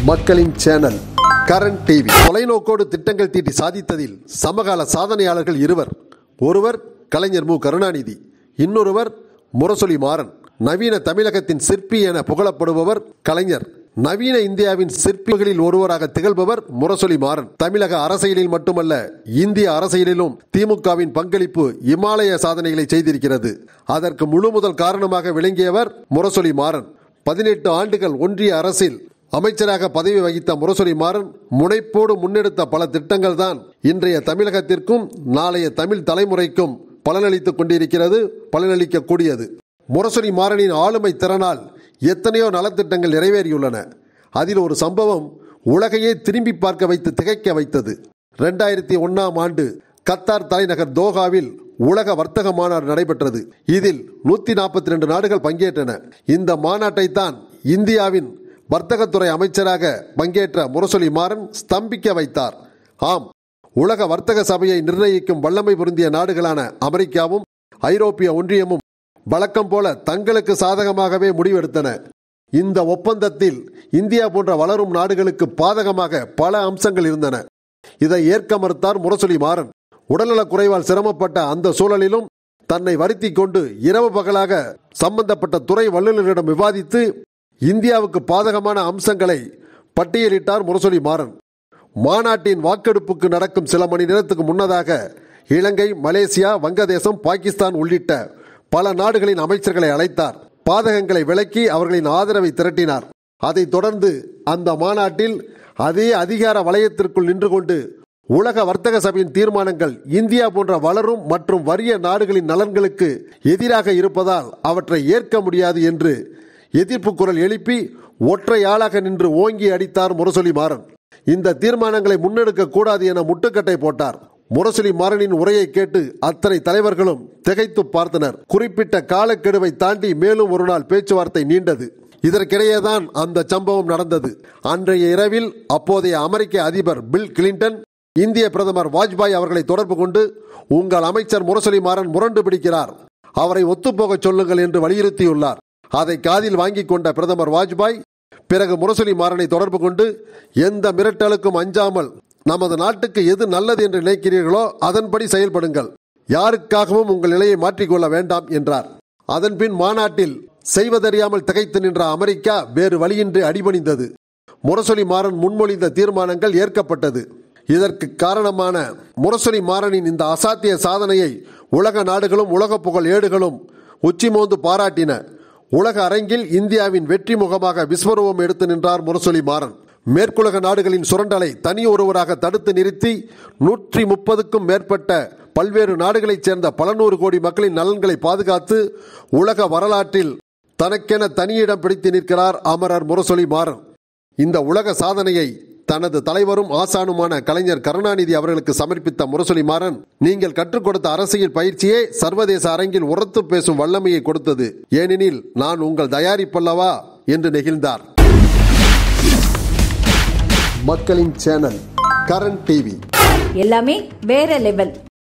மக்களின் channel Karan TV தொலைநோக்கோடு திட்டங்கள் தீட்டி சாதித்ததில் சமகால சாதனையாளர்கள் இருவர் ஒருவர் கலைஞர் மு கருணாநிதி இன்னொருவர் முரசொலி மாறன் நவீன தமிழகத்தின் சிற்பி என புகழப்படுபவர் கலைஞர் நவீன இந்தியாவின் சிற்பிகளில் ஒருவராக திகழ்பவர் முரசொலி மாறன் தமிழக அரசியலில் மட்டுமல்ல இந்திய அரசியலிலும் திமுகவின் பங்களிப்பு இமாலய சாதனைகளை செய்திருக்கிறது அதற்கு முழு முதல் காரணமாக விளங்கியவர் முரசொலி மாறன் பதினெட்டு ஆண்டுகள் ஒன்றிய அரசில் அமைச்சராக பதவி வகித்த முரசொலி மாறன் முனைப்போடு முன்னெடுத்த பல திட்டங்கள் தான் இன்றைய தமிழகத்திற்கும் நாளைய தமிழ் தலைமுறைக்கும் பலனளித்துக் கொண்டிருக்கிறது பலனளிக்கக்கூடியது முரசொலி மாறனின் ஆளுமை திறனால் எத்தனையோ நலத்திட்டங்கள் நிறைவேறியுள்ளன அதில் ஒரு சம்பவம் உலகையே திரும்பி பார்க்க வைத்து திகைக்க வைத்தது ரெண்டாயிரத்தி ஒன்னாம் ஆண்டு கத்தார் தலைநகர் தோஹாவில் உலக வர்த்தக மாநாடு நடைபெற்றது இதில் நூத்தி நாற்பத்தி ரெண்டு நாடுகள் பங்கேற்றன இந்த மாநாட்டை தான் இந்தியாவின் வர்த்தகத்துறை அமைச்சராக பங்கேற்ற முரசொலி மாறன் ஸ்தம்பிக்க வைத்தார் ஆம் உலக வர்த்தக சபையை நிர்ணயிக்கும் வல்லமை பொருந்திய நாடுகளான அமெரிக்காவும் ஐரோப்பிய ஒன்றியமும் வழக்கம் போல தங்களுக்கு சாதகமாகவே முடிவெடுத்தன இந்த ஒப்பந்தத்தில் இந்தியா போன்ற வளரும் நாடுகளுக்கு பாதகமாக பல அம்சங்கள் இருந்தன இதை ஏற்க மறுத்தார் முரசொலி மாறன் உடல்நலக் குறைவால் சிரமப்பட்ட அந்த சூழலிலும் தன்னை வருத்தி கொண்டு இரவு பகலாக சம்பந்தப்பட்ட துறை வல்லுநரிடம் விவாதித்து இந்தியாவுக்கு பாதகமான அம்சங்களை பட்டியலிட்டார் முரசொலி மாறன் மாநாட்டின் வாக்கெடுப்புக்கு நடக்கும் சில மணி நேரத்துக்கு முன்னதாக இலங்கை மலேசியா வங்கதேசம் பாகிஸ்தான் உள்ளிட்ட பல நாடுகளின் அமைச்சர்களை அழைத்தார் பாதகங்களை விளக்கி அவர்களின் ஆதரவை திரட்டினார் அதைத் தொடர்ந்து அந்த மாநாட்டில் அதே அதிகார வலயத்திற்குள் நின்று கொண்டு உலக வர்த்தக சபையின் தீர்மானங்கள் இந்தியா போன்ற வளரும் மற்றும் வறிய நாடுகளின் நலன்களுக்கு எதிராக இருப்பதால் அவற்றை ஏற்க முடியாது என்று எதிர்ப்பு குரல் எழுப்பி ஒற்றை ஆளாக நின்று ஓங்கி அடித்தார் முரசொலி மாறன் இந்த தீர்மானங்களை முன்னெடுக்க கூடாது என முட்டுக்கட்டை போட்டார் முரசொலி மாறனின் உரையை கேட்டு அத்தனை தலைவர்களும் திகைத்து பார்த்தனர் குறிப்பிட்ட காலக்கெடுவை தாண்டி மேலும் ஒரு நாள் பேச்சுவார்த்தை நீண்டது இதற்கிடையேதான் அந்த சம்பவம் நடந்தது அன்றைய இரவில் அப்போதைய அமெரிக்க அதிபர் பில் கிளின்டன் இந்திய பிரதமர் வாஜ்பாய் அவர்களை தொடர்பு கொண்டு உங்கள் அமைச்சர் முரசொலி மாறன் முரண்டு பிடிக்கிறார் அவரை ஒத்துப்போகச் சொல்லுங்கள் என்று வலியுறுத்தியுள்ளார் அதை காதில் வாங்கிக் கொண்ட பிரதமர் வாஜ்பாய் பிறகு முரசொலி மாறனை தொடர்பு கொண்டு எந்த மிரட்டலுக்கும் அஞ்சாமல் நமது நாட்டுக்கு எது நல்லது என்று நினைக்கிறீர்களோ அதன்படி செயல்படுங்கள் யாருக்காகவும் உங்கள் நிலையை மாற்றிக்கொள்ள வேண்டாம் என்றார் அதன்பின் மாநாட்டில் செய்வதறியாமல் திகைத்து நின்ற அமெரிக்கா வேறு வழியின்றி அடிபணிந்தது முரசொலி மாறன் முன்மொழிந்த தீர்மானங்கள் ஏற்கப்பட்டது இதற்கு காரணமான முரசொலி மாறனின் இந்த அசாத்திய சாதனையை உலக நாடுகளும் உலக புகழ் ஏடுகளும் உச்சிமோந்து பாராட்டின உலக அரங்கில் இந்தியாவின் வெற்றி முகமாக விஸ்வரூபம் எடுத்து நின்றார் முரசொலி மாறன் மேற்குலக நாடுகளின் சுரண்டலை தனி ஒருவராக தடுத்து நிறுத்தி நூற்றி முப்பதுக்கும் மேற்பட்ட பல்வேறு நாடுகளைச் சேர்ந்த பல நூறு கோடி மக்களின் நலன்களை பாதுகாத்து உலக வரலாற்றில் தனக்கென தனியிடம் பிடித்து நிற்கிறார் அமரர் முரசொலி மாறன் இந்த உலக சாதனையை தனது தலைவரும் ஆசானுமான கலைஞர் கருணாநிதி அவர்களுக்கு சமர்ப்பித்த முரசொலி மாறன் நீங்கள் கற்றுக் கொடுத்த அரசியல் பயிற்சியே சர்வதேச அரங்கில் உரத்து பேசும் வல்லமையை கொடுத்தது ஏனெனில் நான் உங்கள் தயாரிப்பல்லவா என்று நெகிழ்ந்தார் மக்களின் சேனல் கரண் டிவி எல்லாமே வேற லெவல்